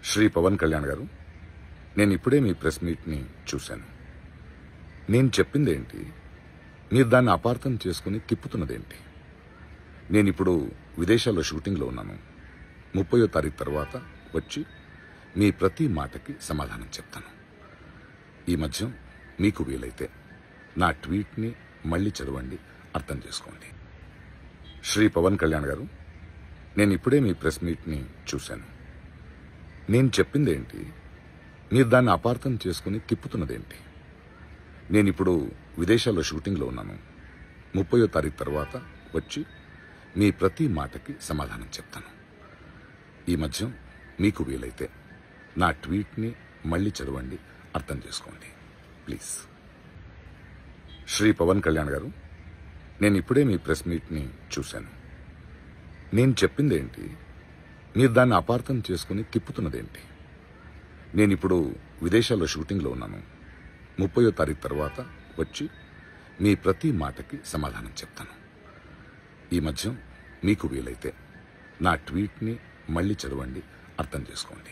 శ్రీ పవన్ కళ్యాణ్ గారు నేను ఇప్పుడే మీ ప్రెస్ మీట్ని చూశాను నేను చెప్పిందేంటి మీరు దాన్ని అపార్థం చేసుకుని తిప్పుతున్నదేంటి నేను ఇప్పుడు విదేశాల్లో షూటింగ్లో ఉన్నాను ముప్పయో తారీఖు తర్వాత వచ్చి మీ ప్రతి మాటకి సమాధానం చెప్తాను ఈ మధ్య మీకు వీలైతే నా ట్వీట్ని మళ్ళీ చదవండి అర్థం చేసుకోండి శ్రీ పవన్ కళ్యాణ్ గారు నేను ఇప్పుడే మీ ప్రెస్ మీట్ని చూశాను నేను చెప్పిందేంటి మీరు దాన్ని అపార్థం చేసుకుని తిప్పుతున్నదేంటి నేను ఇప్పుడు విదేశాల్లో షూటింగ్లో ఉన్నాను ముప్పయో తారీఖు తర్వాత వచ్చి మీ ప్రతి మాటకి సమాధానం చెప్తాను ఈ మధ్య మీకు వీలైతే నా ట్వీట్ని మళ్ళీ చదవండి అర్థం చేసుకోండి ప్లీజ్ శ్రీ పవన్ కళ్యాణ్ గారు నేను ఇప్పుడే మీ ప్రెస్ మీట్ని చూశాను నేను చెప్పిందేంటి మీరు దాన్ని అపార్థం చేసుకుని తిప్పుతున్నదేంటి నేను ఇప్పుడు విదేశాల్లో షూటింగ్లో ఉన్నాను ముప్పయో తారీఖు తర్వాత వచ్చి మీ ప్రతి మాటకి సమాధానం చెప్తాను ఈ మధ్య మీకు వీలైతే నా ట్వీట్ని మళ్ళీ చదవండి అర్థం చేసుకోండి